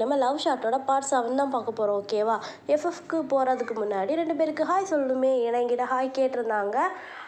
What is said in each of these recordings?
நம்ம love ஷாட்டோட part seven தான் பார்க்க போகிறோம் ஓகேவா எஃப்எஃப்க்கு போகிறதுக்கு முன்னாடி ரெண்டு பேருக்கு ஹாய் சொல்லணுமே ஏன்னா என்கிட்ட ஹாய் கேட்டிருந்தாங்க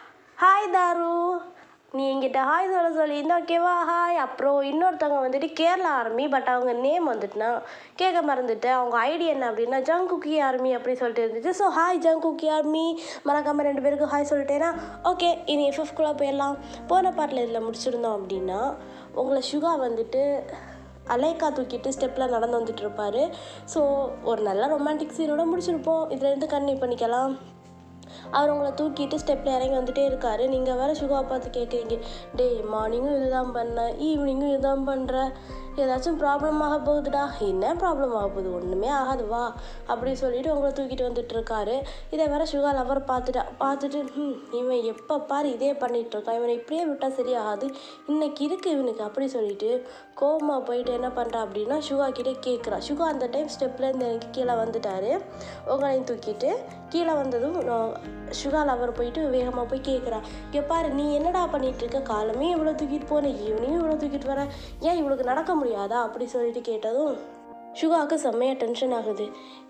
ஹாய் தாரு நீ என்கிட்ட ஹாய் சொல்ல சொல்லியிருந்தா ஓகேவா ஹாய் அப்புறம் இன்னொருத்தவங்க வந்துட்டு கேரளா ஆர்மி பட் அவங்க நேம் வந்துட்டுனா கேட்க மறந்துட்டேன் அவங்க ஐடி என்ன அப்படின்னா ஜங் குக்கி ஆர்மி அப்படி சொல்லிட்டு இருந்துச்சு so hi Jungkookie army மறக்காமல் ரெண்டு பேருக்கு ஹாய் சொல்லிட்டேன்னா ஓகே இனி எஃப்எஃப்குள்ளே போயிடலாம் போன பாட்டில் இதில் முடிச்சிருந்தோம் அப்படின்னா உங்களை சுகா வந்துட்டு அலைக்கா தூக்கிட்டு ஸ்டெப்பில் நடந்து வந்துட்டு இருப்பாரு ஸோ ஒரு நல்ல ரொமான்டிக் சீனோட முடிச்சிருப்போம் இதுல இருந்து கண்ணி பண்ணிக்கலாம் அவர் உங்களை தூக்கிட்டு ஸ்டெப்பில் இறங்கி வந்துட்டே இருக்காரு நீங்கள் வேற சுகா பார்த்து கேட்குறீங்க டே மார்னிங்கும் இதுதான் பண்ணேன் ஈவினிங்கும் இதுதான் பண்ணுற ஏதாச்சும் ப்ராப்ளம் ஆக போகுதுடா என்ன ப்ராப்ளம் ஆக போகுது ஒன்றுமே ஆகாது வா அப்படி சொல்லிட்டு உங்களை தூக்கிட்டு வந்துட்டு இருக்காரு இதை வேற சுகா லவர் பார்த்துட்டா பார்த்துட்டு "ஹம், இவன் எப்போ பாரு இதே பண்ணிட்டு இருக்கான் இவனை இப்படியே விட்டால் சரியாகாது இன்னைக்கு இருக்கு இவனுக்கு அப்படி சொல்லிட்டு கோமா போயிட்டு என்ன பண்ணுறா அப்படின்னா சுகா கிட்டே கேட்குறா சுகா அந்த டைம் ஸ்டெப்லேருந்து எனக்கு கீழே வந்துட்டாரு உங்களையும் தூக்கிட்டு கீழே வந்ததும் நான் சுகா லவர் போயிட்டு வேகமாக போய் கேட்குறா இங்கே பாரு நீ என்னடா பண்ணிட்டு இருக்க காலமே இவ்வளோ தூக்கிட்டு போன ஈவினிங்கும் இவ்வளோ தூக்கிட்டு வர ஏன் இவளுக்கு நடக்க முடியாதா அப்படி சொல்லிட்டு கேட்டதும் சுகாவுக்கு செம்மையாக டென்ஷன் ஆகுது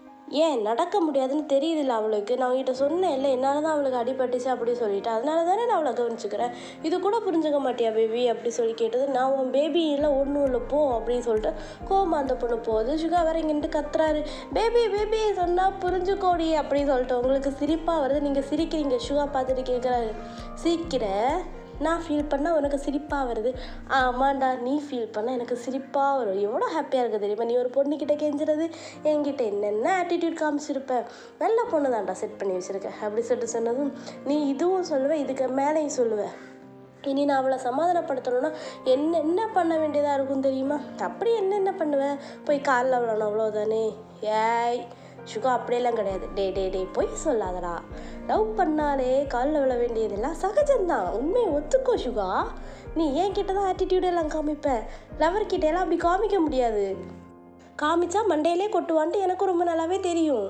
ஏன் நடக்க முடியாதுன்னு தெரியுதுல்ல அவளுக்கு நான் உங்ககிட்ட சொன்னேன் இல்லை என்னால் தான் அவளுக்கு அடிபட்டுச்சு அப்படி சொல்லிட்டு அதனால தானே நான் அவளை கவனிச்சுக்கிறேன் இது கூட புரிஞ்சுக்க மாட்டியா பேபி அப்படி சொல்லி கேட்டது நான் உன் பேபி இல்லை ஒன்றும் இல்லை போ அப்படின்னு சொல்லிட்டு கோமா அந்த பொண்ணு போகுது சுகா வேற இங்கிட்டு கத்துறாரு பேபி பேபி சொன்னால் புரிஞ்சுக்கோடி அப்படின்னு சொல்லிட்டு உங்களுக்கு சிரிப்பாக வருது நீங்கள் சிரிக்கிறீங்க சுகா பார்த்துட்டு கேட்குறாரு சிரிக்கிற நான் ஃபீல் பண்ணால் உனக்கு சிரிப்பாக வருது ஆமாண்டா நீ ஃபீல் பண்ணால் எனக்கு சிரிப்பாக வரும் எவ்வளோ ஹாப்பியாக இருக்குது தெரியுமா நீ ஒரு பொண்ணுக்கிட்ட கெஞ்சுறது என்கிட்ட என்னென்ன ஆட்டிடியூட் காமிச்சிருப்ப நல்ல பொண்ணு தான்டா செட் பண்ணி வச்சுருக்க அப்படி சொல்லிட்டு சொன்னதும் நீ இதுவும் சொல்லுவ இதுக்கு மேலேயும் சொல்லுவ இனி நான் அவளை சமாதானப்படுத்தணும்னா என்ன என்ன பண்ண வேண்டியதாக இருக்கும் தெரியுமா அப்படி என்னென்ன பண்ணுவேன் போய் காலில் விழணும் அவ்வளோதானே ஏய் சுகா அப்படியெல்லாம் கிடையாது டே டே டே பொய் சொல்லாதடா லவ் பண்ணாலே காலில் விழ வேண்டியதெல்லாம் சகஜம்தான் உண்மையை ஒத்துக்கோ சுகா நீ ஏன் கிட்ட தான் ஆட்டிடியூட் எல்லாம் காமிப்ப லவர் கிட்ட எல்லாம் அப்படி காமிக்க முடியாது காமிச்சா மண்டையிலே கொட்டுவான்ட்டு எனக்கு ரொம்ப நல்லாவே தெரியும்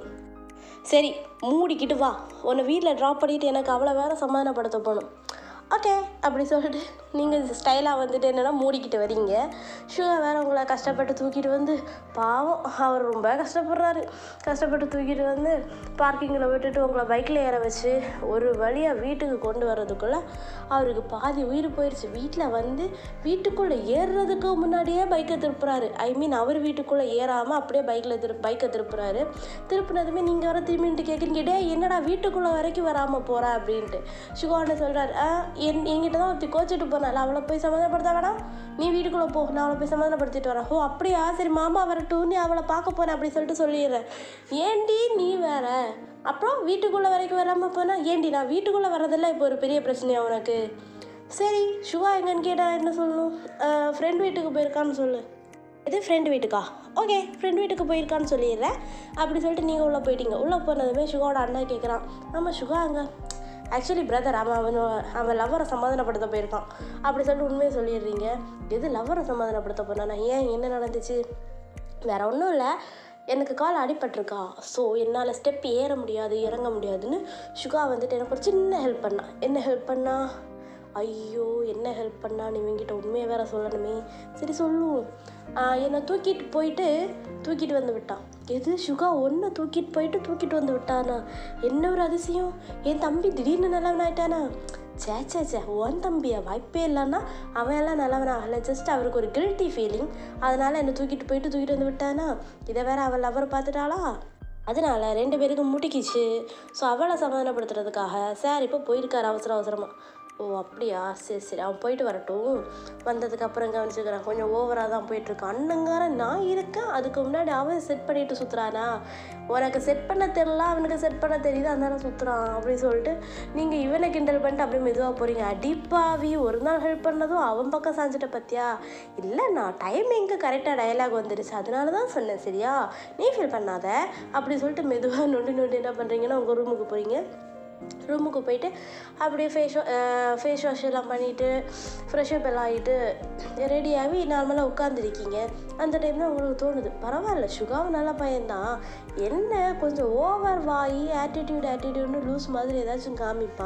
சரி மூடிக்கிட்டு வா உன்னை வீட்டில் ட்ராப் பண்ணிட்டு எனக்கு அவளை வேற சமாதானப்படுத்த போகணும் ஓகே அப்படி சொல்லிட்டு நீங்கள் ஸ்டைலாக வந்துட்டு என்னென்னா மூடிக்கிட்டு வரீங்க ஷுகா வேற உங்களை கஷ்டப்பட்டு தூக்கிட்டு வந்து பாவம் அவர் ரொம்ப கஷ்டப்படுறாரு கஷ்டப்பட்டு தூக்கிட்டு வந்து பார்க்கிங்கில் விட்டுட்டு உங்களை பைக்கில் ஏற வச்சு ஒரு வழியாக வீட்டுக்கு கொண்டு வர்றதுக்குள்ளே அவருக்கு பாதி உயிர் போயிடுச்சு வீட்டில் வந்து வீட்டுக்குள்ளே ஏறுறதுக்கு முன்னாடியே பைக்கை திருப்புறாரு ஐ மீன் அவர் வீட்டுக்குள்ளே ஏறாமல் அப்படியே பைக்கில் திரு பைக்கை திருப்புறாரு திருப்பினதுமே நீங்கள் வர திரும்பிட்டு கேட்குறீங்க டே என்னடா வீட்டுக்குள்ளே வரைக்கும் வராமல் போகிற அப்படின்ட்டு சுகான்னு சொல்கிறாரு ஆ என் என்கிட்ட தான் ஒருத்தி கோச்சிட்டு போனால அவளை போய் சமாதானப்படுத்த வேணாம் நீ வீட்டுக்குள்ளே போ நான் அவளை போய் சமாதானப்படுத்திட்டு வரேன் ஓ அப்படியா சரி மாமா வரட்டும் நீ அவளை பார்க்க போறேன் அப்படி சொல்லிட்டு சொல்லிடுறேன் ஏண்டி நீ வேற அப்புறம் வீட்டுக்குள்ளே வரைக்கும் வராமல் போனா ஏண்டி நான் வீட்டுக்குள்ளே வரதெல்லாம் இப்போ ஒரு பெரிய பிரச்சனையா உனக்கு சரி சுகா எங்கன்னு கேட்டால் என்ன சொல்லணும் ஃப்ரெண்ட் வீட்டுக்கு போயிருக்கான்னு சொல்லு இது ஃப்ரெண்டு வீட்டுக்கா ஓகே ஃப்ரெண்ட் வீட்டுக்கு போயிருக்கான்னு சொல்லிடுறேன் அப்படி சொல்லிட்டு நீங்கள் உள்ளே போயிட்டீங்க உள்ளே போனதுமே சுகாவோட அண்ணா கேட்குறான் ஆமாம் சுகா அங்கே ஆக்சுவலி பிரதர் அவன் அவன் அவன் லவ்வரை சமாதானப்படுத்த போயிருக்கான் அப்படி சொல்லிட்டு உண்மையை சொல்லிடுறீங்க எது லவ்வரை சமாதானப்படுத்த போனானா ஏன் என்ன நடந்துச்சு வேற ஒன்றும் இல்லை எனக்கு கால் அடிபட்டிருக்கா ஸோ என்னால் ஸ்டெப் ஏற முடியாது இறங்க முடியாதுன்னு சுகா வந்துட்டு எனக்கு ஒரு சின்ன ஹெல்ப் பண்ணா என்ன ஹெல்ப் பண்ணா ஐயோ என்ன ஹெல்ப் பண்ணா நீ இவங்கிட்ட உண்மையை வேற சொல்லணுமே சரி சொல்லுவோம் என்னை தூக்கிட்டு போயிட்டு தூக்கிட்டு வந்து விட்டான் எது சுகா ஒன்று தூக்கிட்டு போயிட்டு தூக்கிட்டு வந்து விட்டானா என்ன ஒரு அதிசயம் என் தம்பி திடீர்னு நல்லவன் ஆயிட்டானா சே சே சே உன் தம்பியா வாய்ப்பே இல்லைன்னா அவன் எல்லாம் நல்லவன் ஆகலை ஜஸ்ட் அவருக்கு ஒரு கில்ட்டி ஃபீலிங் அதனால என்னை தூக்கிட்டு போயிட்டு தூக்கிட்டு வந்து விட்டானா இதை வேற அவள் லவர் பார்த்துட்டாளா அதனால ரெண்டு பேருக்கும் முட்டிக்கிச்சு ஸோ அவளை சமாதானப்படுத்துறதுக்காக சார் இப்போ போயிருக்காரு அவசர அவசரமாக ஓ அப்படியா சரி சரி அவன் போயிட்டு வரட்டும் வந்ததுக்கு அப்புறம் கவனிச்சுக்கிறேன் கொஞ்சம் ஓவராக தான் போயிட்டுருக்கான் அண்ணங்காரன் நான் இருக்கேன் அதுக்கு முன்னாடி அவன் செட் பண்ணிட்டு சுற்றுறானா உனக்கு செட் பண்ண தெரில அவனுக்கு செட் பண்ண தெரியுது அதனால சுற்றுறான் அப்படின்னு சொல்லிட்டு நீங்கள் இவனை கிண்டல் பண்ணிட்டு அப்படியே மெதுவாக போகிறீங்க அடிப்பாவி ஒரு நாள் ஹெல்ப் பண்ணதும் அவன் பக்கம் சாஞ்சிட்ட பத்தியா இல்லை நான் டைமிங்க்கு கரெக்டாக டயலாக் வந்துடுச்சு அதனால தான் சொன்னேன் சரியா நீ ஃபீல் பண்ணாத அப்படி சொல்லிட்டு மெதுவாக நொண்டி நொண்டி என்ன பண்ணுறீங்கன்னா உங்கள் ரூமுக்கு போகிறீங்க ரூமுக்கு போயிட்டு அப்படியே ஃபேஸ் ஃபேஸ் வாஷ் எல்லாம் பண்ணிவிட்டு ஃப்ரெஷ்அப் எல்லாம் ஆகிட்டு ரெடியாகி நார்மலாக உட்காந்துருக்கீங்க அந்த டைமில் உங்களுக்கு தோணுது பரவாயில்ல சுகாவும் நல்ல பையன்தான் என்ன கொஞ்சம் ஓவர் வாயி ஆட்டிடியூட் ஆட்டிடியூட்னு லூஸ் மாதிரி ஏதாச்சும் காமிப்பான்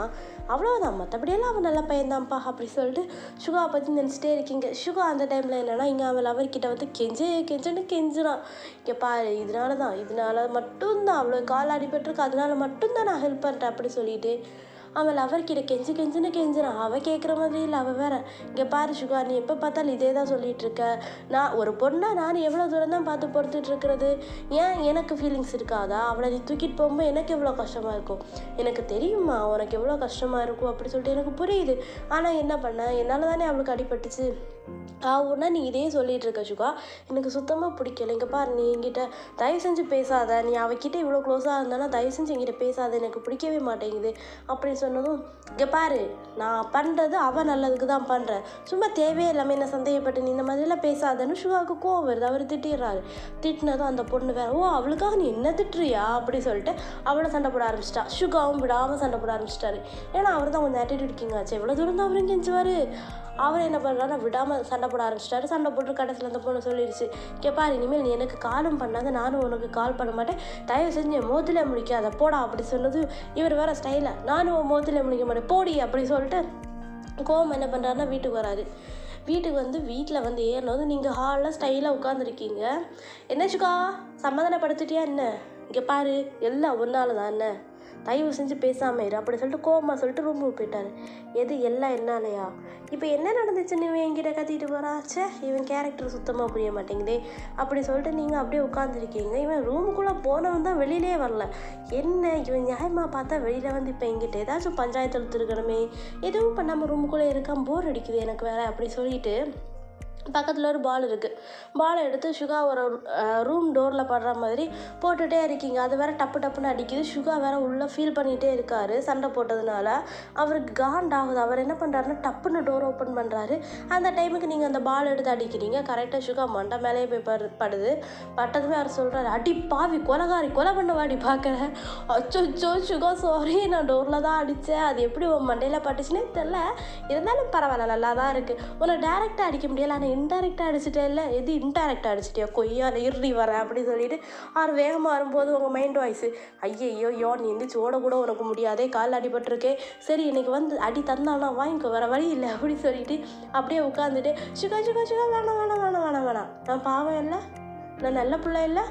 அவ்வளோதான் மற்றபடியெல்லாம் அவன் நல்ல பையன்தான்ப்பா அப்படி சொல்லிட்டு சுகாவை பற்றி நினச்சிட்டே இருக்கீங்க சுகா அந்த டைமில் என்னன்னா இங்கே அவன் அவர்கிட்ட வந்து கெஞ்சு கெஞ்சுன்னு கெஞ்சுறான் இங்கே பாரு இதனால தான் இதனால மட்டும்தான் அவ்வளோ கால் அடிபட்டிருக்கு அதனால மட்டும்தான் நான் ஹெல்ப் பண்ணுறேன் அப்படி சொல்லிட்டு அவன் அவர்கிட்ட கெஞ்சு கெஞ்சுன்னு கெஞ்சுறான் அவள் கேட்குற மாதிரி இல்லை அவள் வேற இங்கே பாரு சுகா நீ எப்போ பார்த்தாலும் இதே தான் சொல்லிட்டு இருக்க நான் ஒரு பொண்ணா நான் எவ்வளோ தூரம் தான் பார்த்து பொறுத்துட்டு இருக்கிறது ஏன் எனக்கு ஃபீலிங்ஸ் இருக்காதா அவளை நீ தூக்கிட்டு போகும்போது எனக்கு எவ்வளோ கஷ்டமாக இருக்கும் எனக்கு தெரியுமா உனக்கு எவ்வளோ கஷ்டமாக இருக்கும் அப்படி சொல்லிட்டு எனக்கு புரியுது ஆனால் என்ன பண்ண என்னால் தானே அவளுக்கு அடிபட்டுச்சு ஆவுன்னா நீ இதே சொல்லிட்டு இருக்க சுகா எனக்கு சுத்தமாக பிடிக்கல இங்கே பாரு நீ என்கிட்ட தயவு செஞ்சு பேசாத நீ அவகிட்ட இவ்வளோ க்ளோஸாக இருந்தானா தயவு செஞ்சு என்கிட்ட பேசாத எனக்கு பிடிக்கவே மாட்டேங்குது அப்படின்னு சொன்னதும் இங்கே பாரு நான் பண்ணுறது அவன் நல்லதுக்கு தான் பண்ணுறேன் சும்மா தேவையே இல்லாமல் என்ன சந்தேகப்பட்டு நீ இந்த மாதிரிலாம் பேசாதன்னு சுகாவுக்கு கோவம் வருது அவர் திட்டிடுறாரு திட்டினதும் அந்த பொண்ணு வேற ஓ அவளுக்காக நீ என்ன திட்டுறியா அப்படி சொல்லிட்டு அவளை சண்டை போட ஆரம்பிச்சிட்டா சுகாவும் விடாமல் சண்டை போட ஆரம்பிச்சிட்டாரு ஏன்னா அவர் தான் கொஞ்சம் ஆட்டிடியூட் கிங் ஆச்சு எவ்வளோ தூரம் தான் அவரும் கெஞ்சுவார் அவர் என்ன பண்ணுறாருன்னா விடாமல் சண்டை போட ஆரம்பிச்சிட்டாரு சண்டை போட்டு கடைசியில் அந்த பொண்ணு சொல்லிடுச்சு கேப்பாரு இனிமேல் நீ எனக்கு காலும் பண்ணாத நானும் உனக்கு கால் பண்ண மாட்டேன் தயவு செஞ்சு என் மோதில முடிக்காத போடா அப்படி சொன்னது இவர் வேற ஸ்டைலாக நானும் உன் மோதில முடிக்க மாட்டேன் போடி அப்படி சொல்லிட்டு கோவம் என்ன பண்ணுறாருன்னா வீட்டுக்கு வராரு வீட்டுக்கு வந்து வீட்டில் வந்து ஏறினது நீங்கள் ஹாலில் ஸ்டைலாக உட்காந்துருக்கீங்க என்ன சுகா சமாதானப்படுத்திட்டியா என்ன இங்கே பாரு எல்லாம் ஒன்றால தான் என்ன தயவு செஞ்சு பேசாம இரு அப்படி சொல்லிட்டு கோவமா சொல்லிட்டு ரூமுக்கு போயிட்டாரு எது எல்லாம் என்னாலையா இப்போ என்ன நடந்துச்சுன்னு இவன் என்கிட்ட கத்திட்டு போறா ச்சே இவன் கேரக்டர் சுத்தமாக புரிய மாட்டேங்குதே அப்படி சொல்லிட்டு நீங்கள் அப்படியே உட்காந்துருக்கீங்க இவன் ரூமுக்குள்ளே போனவன் தான் வெளியிலே வரல என்ன இவன் நியாயமாக பார்த்தா வெளியில் வந்து இப்போ எங்கிட்ட ஏதாச்சும் பஞ்சாயத்து எடுத்துருக்கணுமே எதுவும் பண்ணாமல் ரூமுக்குள்ளே இருக்கான் போர் அடிக்குது எனக்கு வேற அப்படி சொல்லிட்டு பக்கத்தில் ஒரு பால் இருக்குது பாலை எடுத்து சுகா ஒரு ரூம் டோரில் படுற மாதிரி போட்டுகிட்டே இருக்கீங்க அது வேற டப்பு டப்புன்னு அடிக்குது சுகா வேற உள்ளே ஃபீல் பண்ணிகிட்டே இருக்காரு சண்டை போட்டதுனால அவருக்கு காண்டாகுது அவர் என்ன பண்ணுறாருன்னா டப்புன்னு டோர் ஓப்பன் பண்ணுறாரு அந்த டைமுக்கு நீங்கள் அந்த பால் எடுத்து அடிக்கிறீங்க கரெக்டாக சுகா மண்டை மேலேயே போய் படு படுது பட்டதுமே அவர் சொல்கிறாரு அடி பாவி கொலகாரி கொலை பண்ண வாடி பார்க்குறேன் அச்சோ சுகா சாரி நான் டோரில் தான் அடித்தேன் அது எப்படி உன் மண்டையில் பட்டுச்சுன்னே தெரில இருந்தாலும் பரவாயில்ல நல்லா தான் இருக்குது உன்னை டேரெக்டாக அடிக்க முடியல ஆனால் இன்டெரக்டாக அடிச்சிட்டே இல்லை எது இன்டெரக்டாக அடிச்சிட்டியா கொய்யால இறுதி வரேன் அப்படி சொல்லிட்டு அவர் வேகமாக வரும்போது உங்கள் மைண்ட் வாய்ஸ் ஐயையோ யோ நீ எந்திரிச்சு ஓட கூட உனக்கு முடியாதே கால் அடிபட்டிருக்கே சரி இன்னைக்கு வந்து அடி தந்தானா வாங்கிக்கோ வேற வழி இல்லை அப்படி சொல்லிட்டு அப்படியே உட்காந்துட்டு சுகா சுகா சுகா வேணாம் வேணாம் வேணாம் வேணாம் வேணாம் நான் பாவம் இல்லை நான் நல்ல பிள்ளை இல்லை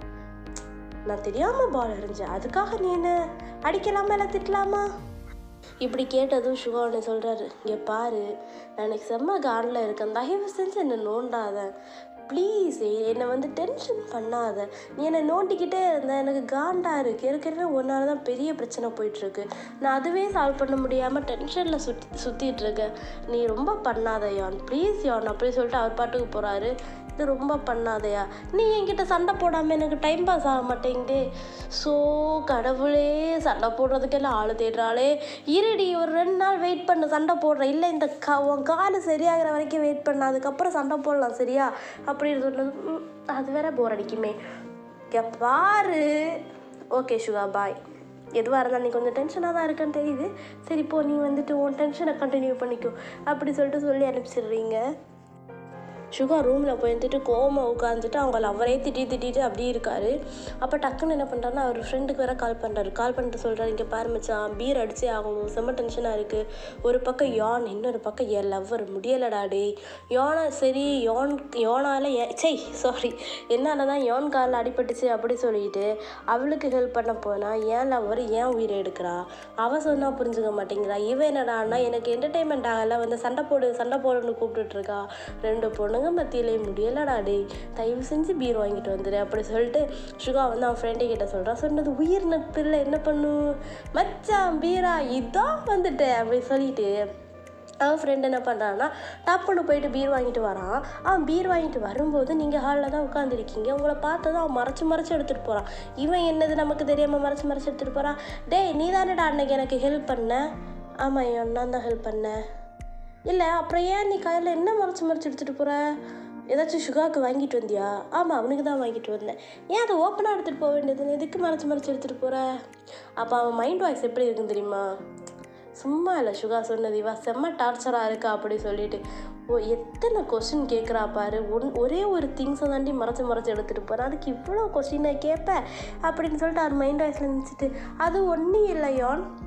நான் தெரியாமல் பால் எறிஞ்சேன் அதுக்காக நீ என்ன அடிக்கலாமா இல்லை திட்டலாமா இப்படி கேட்டதும் சிவா உடனே சொல்கிறாரு இங்கே பாரு நான் எனக்கு செம்ம காண்டில் இருக்கேன் தயவு செஞ்சு என்னை நோண்டாத ப்ளீஸ் என்னை வந்து டென்ஷன் பண்ணாத நீ என்னை நோண்டிக்கிட்டே இருந்த எனக்கு காண்டா இருக்கு ஏற்கனவே ஒன்றால தான் பெரிய பிரச்சனை போயிட்டுருக்கு நான் அதுவே சால்வ் பண்ண முடியாமல் டென்ஷனில் சுற்றி சுற்றிட்டு இருக்கேன் நீ ரொம்ப பண்ணாத யான் ப்ளீஸ் யான் அப்படி சொல்லிட்டு அவர் பாட்டுக்கு போகிறாரு இது ரொம்ப பண்ணாதயா நீ என்கிட்ட சண்டை போடாமல் எனக்கு டைம் பாஸ் ஆக மாட்டேங்குதே ஸோ கடவுளே சண்டை போடுறதுக்கெல்லாம் ஆள் தேடுறாளே இருடி ஒரு ரெண்டு நாள் வெயிட் பண்ணு சண்டை போடுறேன் இல்லை இந்த க உன் கால் சரியாகிற வரைக்கும் வெயிட் பண்ண அதுக்கப்புறம் சண்டை போடலாம் சரியா அப்படின்னு சொன்னது "ம், அது வேற போர் அடிக்குமே இங்க பாரு ஓகே சுகா பாய் எதுவாக இருந்தாலும் நீ கொஞ்சம் டென்ஷனாக தான் இருக்கேன்னு தெரியுது சரி போ நீ வந்துட்டு உன் டென்ஷனை கண்டினியூ பண்ணிக்கோ அப்படி சொல்லிட்டு சொல்லி அனுப்பிச்சிடுறீங்க சுகா ரூமில் போய் இருந்துட்டு கோவமாக உட்காந்துட்டு அவங்க லவ்வரே திட்டி திட்டிட்டு அப்படியே இருக்காரு அப்போ டக்குன்னு என்ன பண்ணுறாருன்னா அவர் ஃப்ரெண்டுக்கு வேற கால் பண்ணுறாரு கால் பண்ணிட்டு சொல்கிறாரு இங்கே பாரு மச்சான் பீர் அடிச்சே ஆகணும் செம்ம டென்ஷனாக இருக்குது ஒரு பக்கம் யான் இன்னொரு பக்கம் என் லவ்வர் முடியலடா டேய் யானா சரி யான் யானால ஏ சை சாரி என்னால் தான் யான் காலில் அடிபட்டுச்சு அப்படி சொல்லிட்டு அவளுக்கு ஹெல்ப் பண்ண போனால் ஏன் லவ்வர் ஏன் உயிரை எடுக்கிறா அவள் சொன்னால் புரிஞ்சுக்க மாட்டேங்கிறா இவன் என்னடான்னா எனக்கு என்டர்டைன்மெண்ட் ஆகலை வந்து சண்டை போடு சண்டை போடுன்னு கூப்பிட்டுட்டு இருக்கா ரெண்டு பொண்ணுங்க மத்தியிலே முடியலடா டேய் தயவு செஞ்சு பீர் வாங்கிட்டு வந்துடு அப்படி சொல்லிட்டு சுகா வந்து அவன் ஃப்ரெண்டு கிட்ட சொல்கிறா சொன்னது உயிர் நட்பு இல்லை என்ன பண்ணும் மச்சான் பீரா இதான் வந்துட்டேன் அப்படி சொல்லிட்டு அவன் ஃப்ரெண்ட் என்ன பண்ணுறான்னா டப்புன்னு போயிட்டு பீர் வாங்கிட்டு வரான் அவன் பீர் வாங்கிட்டு வரும்போது நீங்கள் ஹாலில் தான் உட்காந்துருக்கீங்க உங்களை பார்த்ததும் அவன் மறைச்சு மறைச்சு எடுத்துகிட்டு போகிறான் இவன் என்னது நமக்கு தெரியாமல் மறைச்சு மறைச்சு எடுத்துகிட்டு போகிறான் டேய் நீ தானேடா அன்னைக்கு எனக்கு ஹெல்ப் பண்ண ஆமாம் என் நான் தான் ஹெல்ப் பண்ணேன் இல்லை அப்புறம் ஏன் நீ கையில் என்ன மறைச்சு மறைச்சு எடுத்துகிட்டு போகிற ஏதாச்சும் சுகாவுக்கு வாங்கிட்டு வந்தியா ஆமாம் அவனுக்கு தான் வாங்கிட்டு வந்தேன் ஏன் அதை ஓப்பனாக எடுத்துகிட்டு போக வேண்டியது எதுக்கு மறைச்சு மறைச்சு எடுத்துகிட்டு போகிற அப்போ அவன் மைண்ட் வாய்ஸ் எப்படி இருக்குன்னு தெரியுமா சும்மா இல்லை சுகா சொன்னது இவா செம்ம டார்ச்சராக இருக்கா அப்படி சொல்லிட்டு ஓ எத்தனை கொஸ்டின் கேட்குறா பாரு ஒன் ஒரே ஒரு திங்ஸை தாண்டி மறைச்சு மறைச்சு எடுத்துகிட்டு போகிறேன் அதுக்கு இவ்வளோ கொஸ்டினை கேட்பேன் அப்படின்னு சொல்லிட்டு அவர் மைண்ட் வாய்ஸில் நினச்சிட்டு அது ஒன்றும் இல்லை யான்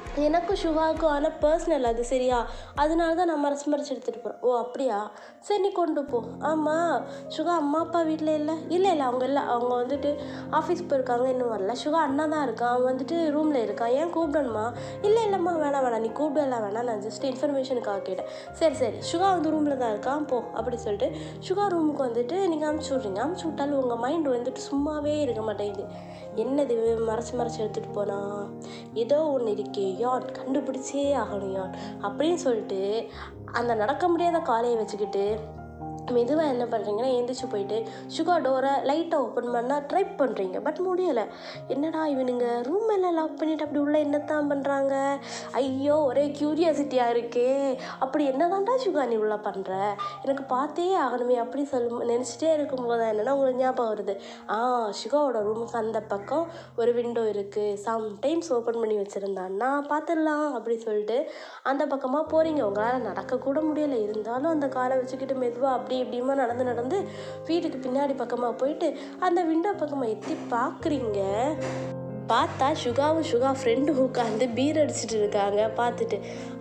எனக்கும் சுகாவுக்கும் ஆனால் பர்சனல் அது சரியா அதனால தான் நான் மறைச்சு மறைச்சு எடுத்துகிட்டு போகிறேன் ஓ அப்படியா சரி நீ கொண்டு போ ஆமாம் சுகா அம்மா அப்பா வீட்டில் இல்லை இல்லை இல்லை அவங்க இல்லை அவங்க வந்துட்டு ஆஃபீஸ் போயிருக்காங்க இன்னும் வரல சுகா அண்ணா தான் இருக்கான் அவன் வந்துட்டு ரூமில் இருக்கான் ஏன் கூப்பிடணுமா இல்லை இல்லைம்மா வேணாம் வேணாம் நீ கூப்பிடலாம் வேணாம் நான் ஜஸ்ட் இன்ஃபர்மேஷனுக்காக கேட்டேன் சரி சரி சுகா வந்து ரூமில் தான் இருக்கான் போ அப்படி சொல்லிட்டு சுகா ரூமுக்கு வந்துட்டு நீங்கள் அமுச்சு விட்றீங்க அமுச்சு விட்டாலும் உங்கள் மைண்ட் வந்துட்டு சும்மாவே இருக்க மாட்டேங்குது என்னது இவன் மறைச்சு மறைச்சு எடுத்துகிட்டு போனா ஏதோ ஒன்று இருக்கே யான் கண்டுபிடிச்சே ஆகணும் யான் அப்படின்னு சொல்லிட்டு அந்த நடக்க முடியாத காலையை வச்சுக்கிட்டு மெதுவாக என்ன பண்ணுறீங்கன்னா எந்திரிச்சு போயிட்டு சுகா டோரை லைட்டாக ஓப்பன் பண்ணால் ட்ரை பண்ணுறீங்க பட் முடியலை என்னடா இவனுங்க ரூம் எல்லாம் லாக் பண்ணிட்டு அப்படி உள்ள என்னத்தான் பண்ணுறாங்க ஐயோ ஒரே க்யூரியாசிட்டியாக இருக்கே அப்படி என்னதான்டா சுகா நீ உள்ள பண்ணுற எனக்கு பார்த்தே ஆகணுமே அப்படி சொல்லும் நினச்சிட்டே இருக்கும்போது என்னென்னா உங்களுக்கு ஞாபகம் வருது ஆ சுகாவோட ரூமுக்கு அந்த பக்கம் ஒரு விண்டோ இருக்குது சம்டைம்ஸ் ஓப்பன் பண்ணி வச்சுருந்தான்னா பார்த்துடலாம் அப்படி சொல்லிட்டு அந்த பக்கமாக போகிறீங்க உங்களால் நடக்கக்கூட முடியலை இருந்தாலும் அந்த காலை வச்சுக்கிட்டு மெதுவாக அப்படி இப்படியுமா நடந்து நடந்து வீட்டுக்கு பின்னாடி பக்கமாக போயிட்டு அந்த விண்டோ பக்கமாக எத்தி பார்க்குறீங்க பார்த்தா சுகாவும் சுகா ஃப்ரெண்டும் உட்காந்து பீர் அடிச்சிட்டு இருக்காங்க பார்த்துட்டு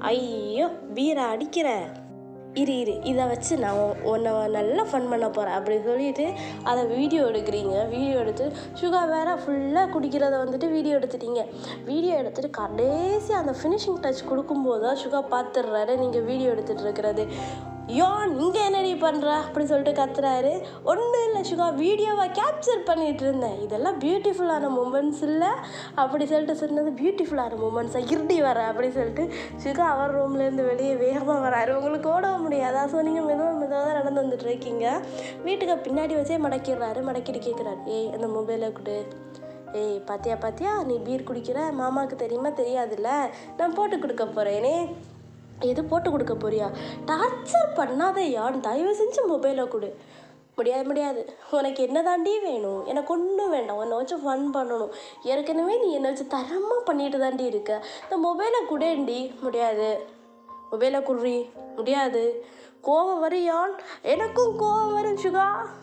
ஐயோ பீரை அடிக்கிறேன் இரு இரு இதை வச்சு நான் உன்- உன்னை நல்லா ஃபன் பண்ண போகிறேன் அப்படி சொல்லிட்டு அதை வீடியோ எடுக்கிறீங்க வீடியோ எடுத்து சுகா வேற ஃபுல்லாக குடிக்கிறத வந்துட்டு வீடியோ எடுத்துட்டீங்க வீடியோ எடுத்துட்டு கடைசி அந்த ஃபினிஷிங் டச் கொடுக்கும்போது தான் சுகா பார்த்துடுறாரு நீங்கள் வீடியோ எடுத்துகிட்டு இருக்கிறது யான் இங்கே என்னடி பண்ணுற அப்படி சொல்லிட்டு கத்துறாரு ஒன்றும் இல்லை சுகா வீடியோவை கேப்சர் பண்ணிட்டு இருந்தேன் இதெல்லாம் பியூட்டிஃபுல்லான மூமெண்ட்ஸ் இல்லை அப்படி சொல்லிட்டு சொன்னது பியூட்டிஃபுல்லான மூமெண்ட்ஸாக இருடி வர அப்படி சொல்லிட்டு சுகா அவர் ரூம்லேருந்து வெளியே வேகமாக வராரு உங்களுக்கு ஓடவும் முடியாதா ஸோ நீங்கள் மெதுவாக மெதுவாக தான் நடந்து வந்துட்டு இருக்கீங்க வீட்டுக்கு பின்னாடி வச்சே மடக்கிடுறாரு மடக்கிட்டு கேட்குறாரு ஏய் அந்த மொபைலை கொடு ஏய் பாத்தியா பாத்தியா நீ பீர் குடிக்கிற மாமாவுக்கு தெரியுமா தெரியாதுல்ல நான் போட்டு கொடுக்க போகிறேனே எது போட்டு கொடுக்க போறியா டார்ச்சர் பண்ணாத யான் தயவு செஞ்சு மொபைலை கொடு முடியாது முடியாது உனக்கு என்ன தாண்டி வேணும் எனக்கு ஒன்றும் வேண்டாம் உன்னை வச்சு ஃபன் பண்ணணும் ஏற்கனவே நீ என்னை வச்சு தரமாக பண்ணிட்டு தாண்டி இருக்க இந்த மொபைலை குடேண்டி முடியாது மொபைலை குடுறி முடியாது கோவம் வரியான் எனக்கும் கோவம் வரும் சுகா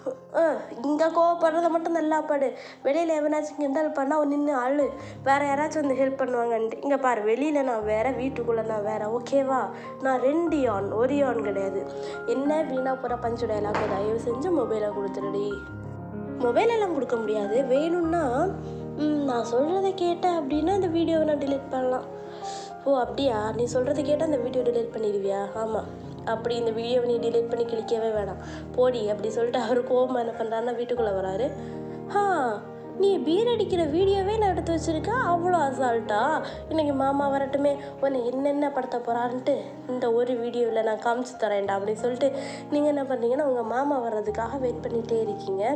இங்கே கோவப்படுறத மட்டும் நல்லா படு வெளியில் எவனாச்சும் கிண்டல் பண்ணால் நின்று அழு வேறு யாராச்சும் வந்து ஹெல்ப் பண்ணுவாங்கன்ட்டு இங்கே பாரு வெளியில் நான் வேற வீட்டுக்குள்ளே நான் வேற ஓகேவா நான் ரெண்டு யான் ஒரு யான் கிடையாது என்ன வீணாக போகிற பஞ்சு டைலாக் தயவு செஞ்சு மொபைலை கொடுத்துருடி மொபைல் எல்லாம் கொடுக்க முடியாது வேணும்னா ம், நான் சொல்கிறத கேட்டேன் அப்படின்னா அந்த வீடியோவை நான் delete பண்ணலாம் ஓ அப்படியா நீ சொல்கிறத கேட்டால் அந்த வீடியோ delete பண்ணிடுவியா ஆமாம் அப்படி இந்த வீடியோவை நீ delete பண்ணி கிளிக்கவே வேணாம் போடி அப்படி சொல்லிட்டு அவர் கோவம் என்ன பண்ணுறாருன்னா வீட்டுக்குள்ளே வராரு ஆ நீ பீர் அடிக்கிற வீடியோவே நான் எடுத்து வச்சிருக்கேன் அவ்வளோ அசால்ட்டா இன்னைக்கு மாமா வரட்டுமே உன்னை என்னென்ன படுத்த போகிறான்ட்டு இந்த ஒரு வீடியோவில் நான் காமிச்சு தரேன்டா அப்படின்னு சொல்லிட்டு நீங்கள் என்ன பண்ணுறீங்கன்னா உங்கள் மாமா வர்றதுக்காக வெயிட் பண்ணிகிட்டே இருக்கீங்க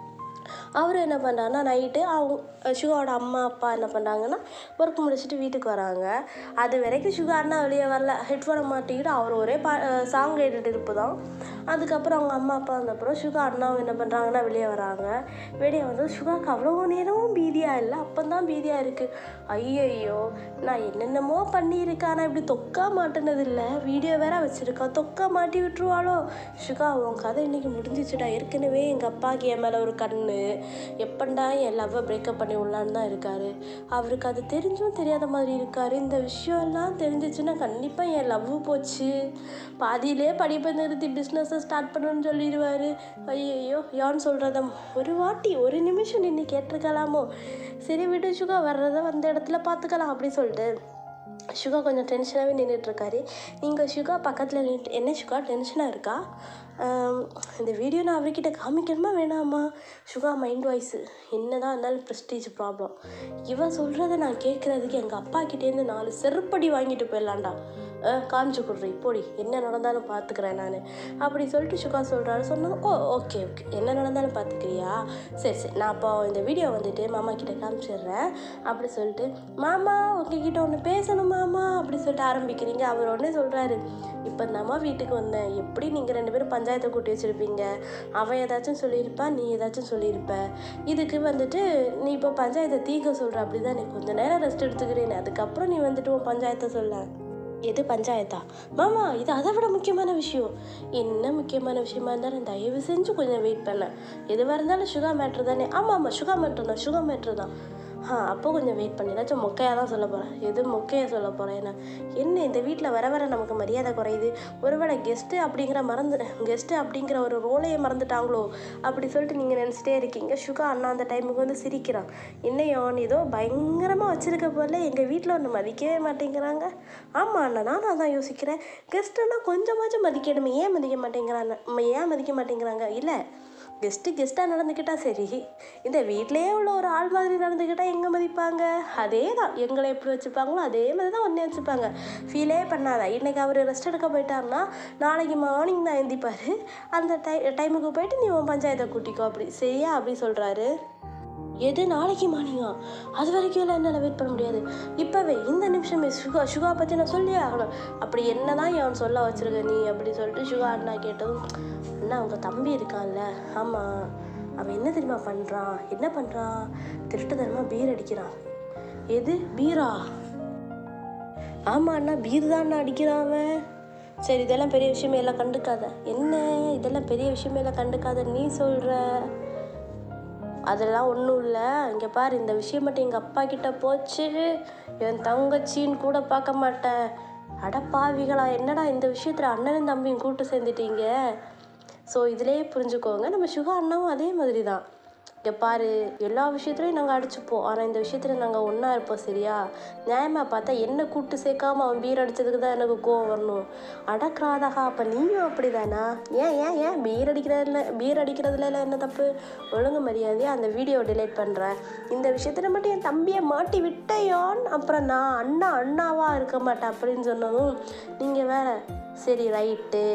அவர் என்ன பண்ணுறாருன்னா நைட்டு அவங்க சுகாவோட அம்மா அப்பா என்ன பண்ணுறாங்கன்னா ஒர்க் முடிச்சுட்டு வீட்டுக்கு வராங்க அது வரைக்கும் சுகா அண்ணா வெளியே வரல ஹெட்ஃபோனை மாட்டிக்கிட்டு அவர் ஒரே பா சாங் கேட்டுட்டு இருப்பதான் அதுக்கப்புறம் அவங்க அம்மா அப்பா வந்தப்புறம் சுகா அண்ணாவும் என்ன பண்ணுறாங்கன்னா வெளியே வராங்க வெளியே வந்து சுகாக்கு அவ்வளோ நேரமும் பீதியாக இல்லை அப்போ தான் பீதியாக இருக்குது ஐயையோ நான் என்னென்னமோ பண்ணியிருக்கேன் ஆனால் இப்படி தொக்கா மாட்டினது இல்லை வீடியோ வேற வச்சுருக்கா தொக்கா மாட்டி விட்டுருவாளோ சுகா உன் கதை இன்னைக்கு முடிஞ்சிச்சுடா ஏற்கனவே எங்கள் அப்பாவுக்கு என் மேலே ஒரு கண்ணு எப்பண்டா என் லவ்வை பிரேக்கப் பண்ணி விடலான்னு தான் இருக்காரு அவருக்கு அது தெரிஞ்சும் தெரியாத மாதிரி இருக்காரு இந்த விஷயம் எல்லாம் தெரிஞ்சிச்சுன்னா கண்டிப்பாக என் லவ் போச்சு பாதியிலே படிப்பை நிறுத்தி பிஸ்னஸை ஸ்டார்ட் பண்ணணும்னு சொல்லிடுவாரு ஐயையோ யான்னு சொல்கிறத ஒரு வாட்டி ஒரு நிமிஷம் நின்று கேட்டிருக்கலாமோ சரி விடு சுகா வர்றத வந்த இடத்துல பார்த்துக்கலாம் அப்படி சொல்லிட்டு சுகா கொஞ்சம் டென்ஷனாகவே நின்றுட்டுருக்காரு நீங்கள் சுகா பக்கத்தில் நின்று என்ன சுகா டென்ஷனாக இருக்கா ஆம், இந்த வீடியோ நான் அவர்கிட்ட காமிக்கணுமா வேணாமா சுகா மைண்ட் வாய்ஸு என்னதான் இருந்தாலும் ப்ரெஸ்டீஜ் ப்ராப்ளம் இவன் சொல்கிறத நான் கேட்குறதுக்கு எங்கள் அப்பா கிட்டேருந்து நாலு செருப்படி வாங்கிட்டு போயிடலாம்டா ஆ, காமிச்சு கொடுறி போடி என்ன நடந்தாலும் பார்த்துக்கிறேன் நான் அப்படி சொல்லிட்டு சுகா சொல்கிறாரு சொன்னா ஓ ஓகே ஓகே என்ன நடந்தாலும் பார்த்துக்கிறியா சரி சரி நான் அப்போ இந்த வீடியோ வந்துட்டு மாமா கிட்ட காமிச்சிடுறேன் அப்படி சொல்லிட்டு மாமா உங்ககிட்ட ஒன்று பேசணும் மாமா அப்படி சொல்லிட்டு ஆரம்பிக்கிறீங்க அவர் உடனே சொல்கிறாரு இப்போ நம்ம வீட்டுக்கு வந்தேன் எப்படி நீங்கள் ரெண்டு பேரும் பஞ்சாயத்தை கூட்டி வச்சுருப்பீங்க அவன் ஏதாச்சும் சொல்லியிருப்பான் நீ ஏதாச்சும் சொல்லியிருப்ப இதுக்கு வந்துட்டு நீ இப்போ பஞ்சாயத்தை தீர்க்க சொல்கிற அப்படி தான் நீ கொஞ்ச நேரம் ரெஸ்ட் எடுத்துக்கிறேன் அதுக்கப்புறம் நீ வந்துட்டு உன் பஞ்சாயத்தை சொல்ல எது பஞ்சாயத்தா மாமா இது அதை விட முக்கியமான விஷயம் என்ன முக்கியமான விஷயமா இருந்தாலும் தயவு செஞ்சு கொஞ்சம் வெயிட் பண்ண எதுவாக இருந்தாலும் சுகா மேட்ரு தானே ஆமாம் ஆமாம் சுகா மேட்ரு தான் சுகா மேட்ரு தான் ஆ அப்போ கொஞ்சம் வெயிட் பண்ணி ஏதாச்சும் மொக்கையாக தான் சொல்ல போகிறேன் எது மொக்கையாக சொல்ல போகிறேன் என்ன என்ன இந்த வீட்டில் வர வர நமக்கு மரியாதை குறையுது ஒருவேளை கெஸ்ட்டு அப்படிங்கிற மறந்து கெஸ்ட்டு அப்படிங்கிற ஒரு ரோலையே மறந்துட்டாங்களோ அப்படி சொல்லிட்டு நீங்கள் நினச்சிட்டே இருக்கீங்க சுகா அண்ணா அந்த டைமுக்கு வந்து சிரிக்கிறான் என்னையோன் ஏதோ பயங்கரமாக வச்சுருக்க போல எங்கள் வீட்டில் ஒன்று மதிக்கவே மாட்டேங்கிறாங்க ஆமாம் அண்ணா நானும் அதான் யோசிக்கிறேன் கெஸ்ட்டுன்னா கொஞ்சமாச்சும் மதிக்கணுமே ஏன் மதிக்க மாட்டேங்கிறாங்க ம- ஏன் மதிக்க மாட்டேங்கிறாங்க இல்லை கெஸ்ட்டு கெஸ்ட்டாக நடந்துக்கிட்டா சரி இந்த வீட்டிலேயே உள்ள ஒரு ஆள் மாதிரி நடந்துக்கிட்டா எங்கே மதிப்பாங்க அதே தான் எங்களை எப்படி வச்சுப்பாங்களோ அதே மாதிரி தான் ஒன்றே வச்சுப்பாங்க ஃபீலே பண்ணாத இன்னைக்கு அவர் ரெஸ்ட் எடுக்க போயிட்டாருன்னா நாளைக்கு மார்னிங் தான் எந்திப்பார் அந்த டை டைமுக்கு போயிட்டு நீ உன் பஞ்சாயத்தை கூட்டிக்கோ அப்படி சரியா அப்படி சொல்கிறாரு எது நாளைக்கு மார்னிங்கா அது வரைக்கும் எல்லாம் என்னால் வெயிட் பண்ண முடியாது இப்போவே இந்த நிமிஷமே சுகா சுகா பற்றி நான் சொல்லியே ஆகணும் அப்படி என்ன தான் அவன் சொல்ல வச்சிருக்க நீ அப்படி சொல்லிட்டு சுகா அண்ணா கேட்டதும் அண்ணா உங்கள் தம்பி இருக்கான்ல ஆமாம் அவன் என்ன தெரியுமா பண்ணுறான் என்ன பண்ணுறான் திருட்டுத்தனமாக பீர் அடிக்கிறான் எது பீரா ஆமாம் அண்ணா பீர் தான் அடிக்கிறான் அவன் சரி இதெல்லாம் பெரிய விஷயமே எல்லாம் கண்டுக்காத என்ன இதெல்லாம் பெரிய விஷயமே எல்லாம் கண்டுக்காத நீ சொல்கிற அதெல்லாம் ஒன்றும் இல்லை இங்கே பாரு இந்த விஷயம் மட்டும் எங்கள் அப்பா கிட்ட போச்சு என் தங்கச்சின்னு கூட பார்க்க மாட்டேன் அட பாவிகளா என்னடா இந்த விஷயத்தில் அண்ணனும் தம்பியும் கூட்டு சேர்ந்துட்டீங்க ஸோ இதிலேயே புரிஞ்சுக்கோங்க நம்ம சுகா அண்ணாவும் அதே மாதிரி தான் இங்கே பாரு எல்லா விஷயத்துலையும் நாங்கள் அடிச்சுப்போம் ஆனால் இந்த விஷயத்தில் நாங்கள் ஒன்றா இருப்போம் சரியா நியாயமாக பார்த்தா என்ன கூட்டு சேர்க்காம அவன் பீர் அடித்ததுக்கு தான் எனக்கு கோவம் வரணும் அடக்ராதகா அப்போ நீயும் அப்படி தானா ஏன் ஏன் ஏன் பீர் அடிக்கிறதுல பீர் அடிக்கிறதுல எல்லாம் என்ன தப்பு ஒழுங்கு மரியாதையாக அந்த வீடியோ டிலைட் பண்ணுறேன் இந்த விஷயத்தில் மட்டும் என் தம்பியை மாட்டி விட்டையோன் அப்புறம் நான் அண்ணா அண்ணாவாக இருக்க மாட்டேன் அப்படின்னு சொன்னதும் நீங்கள் வேற சரி ரைட்டு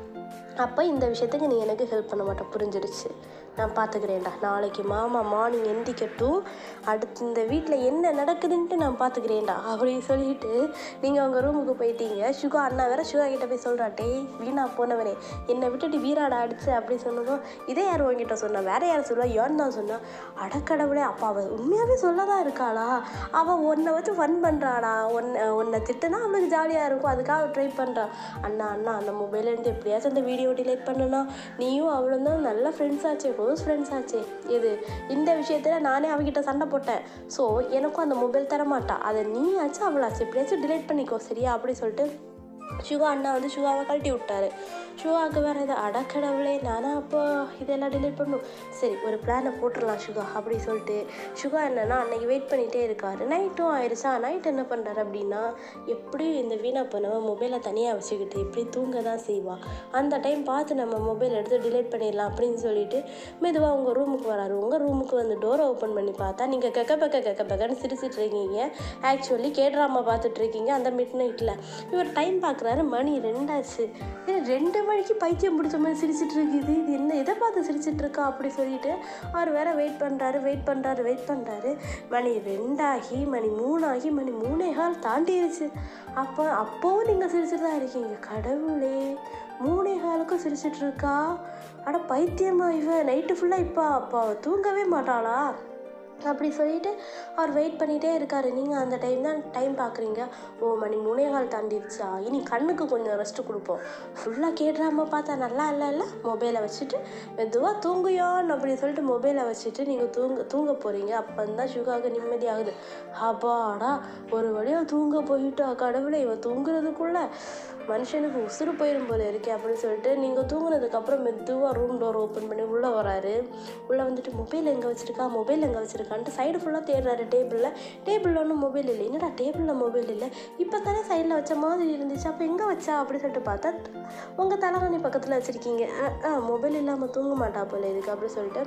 அப்போ இந்த விஷயத்துக்கு நீ எனக்கு ஹெல்ப் பண்ண மாட்ட புரிஞ்சிடுச்சு நான் பார்த்துக்கிறேன்டா நாளைக்கு மாமா மார்னிங் எந்திக்கட்டும் அடுத்து இந்த வீட்டில் என்ன நடக்குதுன்ட்டு நான் பார்த்துக்கிறேன்டா அப்படி சொல்லிட்டு நீங்கள் அவங்க ரூமுக்கு போயிட்டீங்க சுகா அண்ணா வேற சுகா கிட்ட போய் சொல்கிறா டேய் வீணா போனவனே என்னை விட்டுட்டு வீராடா அடிச்சு அப்படி சொன்னதும் இதே யார் உங்ககிட்ட சொன்னா வேற யார் சொல்லுவா யான் தான் சொன்னா அடக்கடவுளே அப்பா அவள் உண்மையாகவே சொல்லதான் இருக்காளா அவள் உன்னை வச்சு ஃபன் பண்ணுறாடா உன்னை உன்னை திட்டுனா அவளுக்கு ஜாலியாக இருக்கும் அதுக்காக ட்ரை பண்ணுறா அண்ணா அண்ணா அந்த மொபைல்லேருந்து எப்படியாச்சும் அந்த வீடியோ டிலைட் பண்ணனா நீயும் அவளும் தான் நல்ல ஃப்ரெண்ட்ஸ் ஆச்சே க்ளோஸ் ஃப்ரெண்ட்ஸ் ஆச்சே இது இந்த விஷயத்தில் நானே அவகிட்ட சண்டை போட்டேன் ஸோ எனக்கும் அந்த மொபைல் தர மாட்டா அதை நீ ஆச்சு அவளாச்சு எப்படியாச்சும் டிலைட் பண்ணிக்கோ சரியா அப்படி சொல்லிட்டு சுகா அண்ணா வந்து சுகாவை கழட்டி விட்டாரு சுகாவுக்கு வேற இது அடக்கடவுளே நானா அப்போ இதெல்லாம் டிலீட் பண்ணும் சரி ஒரு பிளானை போட்டுடலாம் சுகா அப்படி சொல்லிட்டு சுகா என்னன்னா அன்னைக்கு வெயிட் பண்ணிகிட்டே இருக்காரு நைட்டும் ஆயிடுச்சா நைட் என்ன பண்ணுறாரு அப்படின்னா எப்படியும் இந்த வீணா போனவன் மொபைலை தனியாக வச்சுக்கிட்டு எப்படி தூங்க தான் செய்வா அந்த டைம் பார்த்து நம்ம மொபைல் எடுத்து டிலீட் பண்ணிடலாம் அப்படின்னு சொல்லிட்டு மெதுவாக உங்கள் ரூமுக்கு வராரு உங்கள் ரூமுக்கு வந்து டோரை ஓப்பன் பண்ணி பார்த்தா நீங்கள் கெக்க பக்க கெக்க பக்கன்னு சிரிச்சிட்டு இருக்கீங்க ஆக்சுவலி கே ட்ராமா பார்த்துட்டு இருக்கீங்க அந்த மிட் நைட்டில் இவர் டைம் பார்க்குறாரு மணி ரெண்டாச்சு இது ரெண்டு மணிக்கு பைத்தியம் பிடிச்ச மாதிரி சிரிச்சிட்டு இருக்குது இது என்ன எதை பார்த்து சிரிச்சிட்டு இருக்கா அப்படி சொல்லிட்டு அவர் வேற வெயிட் பண்ணுறாரு வெயிட் பண்ணுறாரு வெயிட் பண்ணுறாரு மணி ரெண்டாகி மணி மூணாகி மணி மூணே கால் தாண்டிடுச்சு அப்போ அப்போவும் நீங்கள் சிரிச்சிட்டு தான் இருக்கீங்க கடவுளே மூணே காலுக்கும் சிரிச்சிட்டு இருக்கா அட பைத்தியமா இவ நைட்டு ஃபுல்லாக இப்போ அப்போ அவ தூங்கவே மாட்டாளா அப்படி சொல்லிட்டு அவர் வெயிட் பண்ணிகிட்டே இருக்காரு நீங்கள் அந்த டைம் தான் டைம் பார்க்குறீங்க ஓ மணி மூணே கால் தாண்டிடுச்சா இனி கண்ணுக்கு கொஞ்சம் ரெஸ்ட் கொடுப்போம் ஃபுல்லாக கேட்றாம பார்த்தா நல்லா இல்லை இல்லை மொபைலை வச்சுட்டு மெதுவாக தூங்குயோன்னு அப்படி சொல்லிட்டு மொபைலை வச்சுட்டு நீங்கள் தூங்க தூங்க போகிறீங்க அப்போ தான் சுகாவுக்கு நிம்மதியாகுது அப்பாடா ஒரு வழியாக தூங்க போயிட்டா கடவுளை இவன் தூங்குறதுக்குள்ளே மனுஷனுக்கு உசுறு போயிடும் போல இருக்கே அப்படின்னு சொல்லிட்டு நீங்கள் தூங்குனதுக்கப்புறம் மெதுவாக ரூம் டோர் ஓப்பன் பண்ணி உள்ளே வராரு உள்ளே வந்துட்டு மொபைல் எங்கே வச்சிருக்கா மொபைல் எங்கே வச்சிருக்கான்ட்டு சைடு ஃபுல்லாக தேடுறாரு டேபிளில் டேபிளில் ஒன்றும் மொபைல் இல்லை என்னடா டேபிளில் மொபைல் இல்லை இப்போ தானே சைடில் வச்ச மாதிரி இருந்துச்சு அப்போ எங்கே வச்சா அப்படி சொல்லிட்டு பார்த்தா உங்கள் தலைகாணி பக்கத்தில் வச்சுருக்கீங்க மொபைல் இல்லாமல் தூங்க மாட்டா போல இருக்கு அப்படி சொல்லிட்டு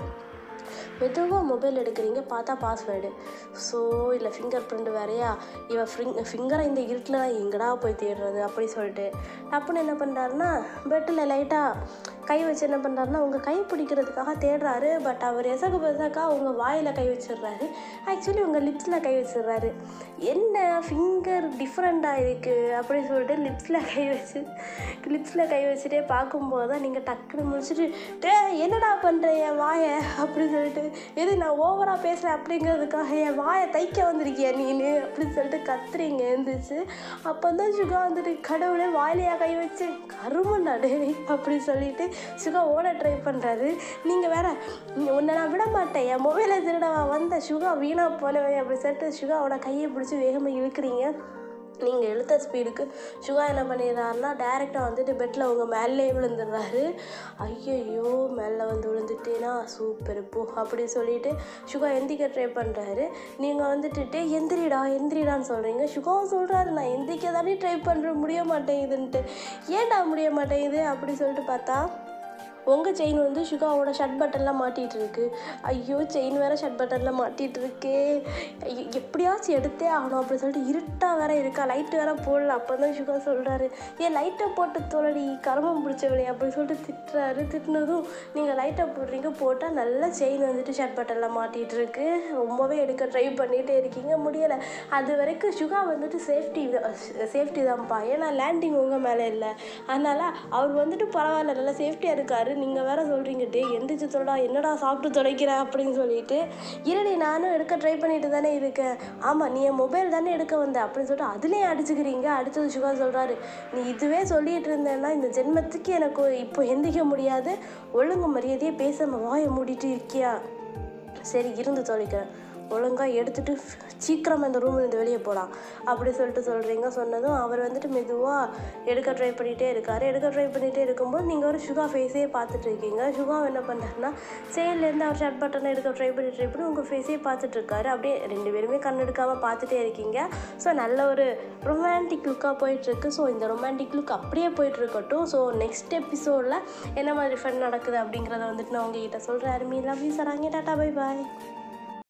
மெதுவாக மொபைல் எடுக்கிறீங்க பார்த்தா பாஸ்வேர்டு ஸோ இல்லை ஃபிங்கர் பிரிண்ட் வேறையா இவன் ஃபிங் ஃபிங்கரை இந்த இருட்டில் தான் எங்கடா போய் தேடுறது அப்படி சொல்லிட்டு டப்புன்னு என்ன பண்ணுறாருன்னா பெட்டில் லைட்டாக கை வச்சு என்ன பண்ணுறாருன்னா உங்கள் கை பிடிக்கிறதுக்காக தேடுறாரு பட் அவர் எசகு பெசக்கா உங்கள் வாயில் கை வச்சிடுறாரு ஆக்சுவலி உங்கள் லிப்ஸில் கை வச்சிடுறாரு என்ன ஃபிங்கர் டிஃப்ரெண்ட்டாக இருக்குது அப்படி சொல்லிட்டு லிப்ஸில் கை வச்சு லிப்ஸில் கை வச்சுட்டே பார்க்கும்போது தான் நீங்கள் டக்குன்னு முடிச்சுட்டு டே என்னடா பண்ணுற என் வாயை அப்படி சொல்லிட்டு எது நான் ஓவராக பேசுகிறேன் அப்படிங்கிறதுக்காக என் வாயை தைக்க வந்திருக்கியா நீனு அப்படின்னு சொல்லிட்டு கத்துறீங்க எழுந்துச்சு அப்போ தான் சுகா வந்துட்டு கடவுளே வாயிலையா கை வச்சு கருமண்டாடு அப்படி சொல்லிட்டு சுகா ஓட ட்ரை பண்ணுறாரு நீங்கள் வேற உன்னை நான் விட மாட்டேன் என் மொபைலை திருடவா வந்த சுகா வீணாக போனவன் அப்படி சொல்லிட்டு சுகாவோட கையை பிடிச்சி வேகமாக இழுக்கிறீங்க நீங்கள் இழுத்த ஸ்பீடுக்கு சுகா என்ன பண்ணிடுறாருன்னா டேரெக்டாக வந்துட்டு பெட்டில் உங்கள் மேலே விழுந்துடுறாரு ஐயையோ மேலே வந்து விழுந்துட்டேனா சூப்பர் போ அப்படி சொல்லிட்டு சுகா எந்திக்க ட்ரை பண்ணுறாரு நீங்கள் வந்துட்டு டே எந்திரிடா எந்திரிடான்னு சொல்கிறீங்க சுகாவும் சொல்கிறாரு நான் எந்திரிக்க தானே ட்ரை பண்ணுறேன் முடிய மாட்டேங்குதுன்ட்டு ஏன்டா முடிய மாட்டேங்குது அப்படி சொல்லிட்டு பார்த்தா உங்கள் செயின் வந்து சுகாவோட ஷர்ட் பட்டன்லாம் மாட்டிகிட்டு இருக்கு ஐயோ செயின் வேற ஷர்ட் பட்டனில் மாட்டிகிட்டு இருக்கே ஐயோ, எப்படியாச்சும் எடுத்தே ஆகணும் அப்படின்னு சொல்லிட்டு இருட்டாக வேற இருக்கா லைட்டு வேற போடல அப்போ தான் சுகா சொல்கிறாரு ஏன் லைட்டை போட்டு தோலடி கருமம் பிடிச்சவளே அப்படின்னு சொல்லிட்டு திட்டுறாரு திட்டினதும் நீங்கள் லைட்டை போடுறீங்க போட்டால் நல்ல செயின் வந்துட்டு ஷர்ட் பட்டனில் மாட்டிகிட்டு இருக்கு ரொம்பவே எடுக்க ட்ரை பண்ணிகிட்டே இருக்கீங்க முடியலை அது வரைக்கும் சுகா வந்துட்டு சேஃப்டி சேஃப்டி தான்ப்பா ஏன்னா லேண்டிங் உங்கள் மேலே இல்லை அதனால் அவர் வந்துட்டு பரவாயில்ல நல்லா சேஃப்டியாக இருக்காரு நீங்கள் வேற சொல்கிறீங்க டே எந்திரிச்சு சொல்லடா என்னடா சாப்பிட்டு தொலைக்கிற அப்படின்னு சொல்லிட்டு இருடி நானும் எடுக்க ட்ரை பண்ணிட்டு தானே இருக்கேன் ஆமாம் நீ என் மொபைல் தானே எடுக்க வந்த அப்படின்னு சொல்லிட்டு அதுலேயே அடிச்சுக்கிறீங்க அடுத்தது சுகா சொல்கிறாரு நீ இதுவே சொல்லிட்டு இருந்தேன்னா இந்த ஜென்மத்துக்கு எனக்கு இப்போ எந்திரிக்க முடியாது ஒழுங்கு மரியாதையே பேசாம வாயை மூடிட்டு இருக்கியா சரி இருந்து தொலைக்கிறேன் ஒழுங்காக எடுத்துட்டு சீக்கிரமாக இந்த ரூம்லேருந்து வெளியே போகலாம் அப்படி சொல்லிட்டு சொல்கிறீங்க சொன்னதும் அவர் வந்துட்டு மெதுவாக எடுக்க ட்ரை பண்ணிகிட்டே இருக்காரு எடுக்க ட்ரை பண்ணிகிட்டே இருக்கும்போது நீங்கள் ஒரு சுகா ஃபேஸே பார்த்துட்டு இருக்கீங்க சுகா என்ன பண்ணுறாருன்னா செயல்லேருந்து அவர் ஷர்ட் பட்டனை எடுக்க ட்ரை பண்ணி ட்ரை பண்ணி உங்கள் ஃபேஸே பார்த்துட்டு இருக்காரு அப்படியே ரெண்டு பேருமே கண் எடுக்காமல் பார்த்துட்டே இருக்கீங்க ஸோ நல்ல ஒரு ரொமான்டிக் லுக்காக போயிட்டுருக்கு ஸோ இந்த ரொமான்டிக் லுக் அப்படியே போயிட்டு இருக்கட்டும் ஸோ நெக்ஸ்ட் எபிசோடில் என்ன மாதிரி ஃபன் நடக்குது அப்படிங்கிறத வந்துட்டு நான் உங்ககிட்ட சொல்கிறேன் அருமி லவ் யூ சராங்க டாட்டா பை பாய்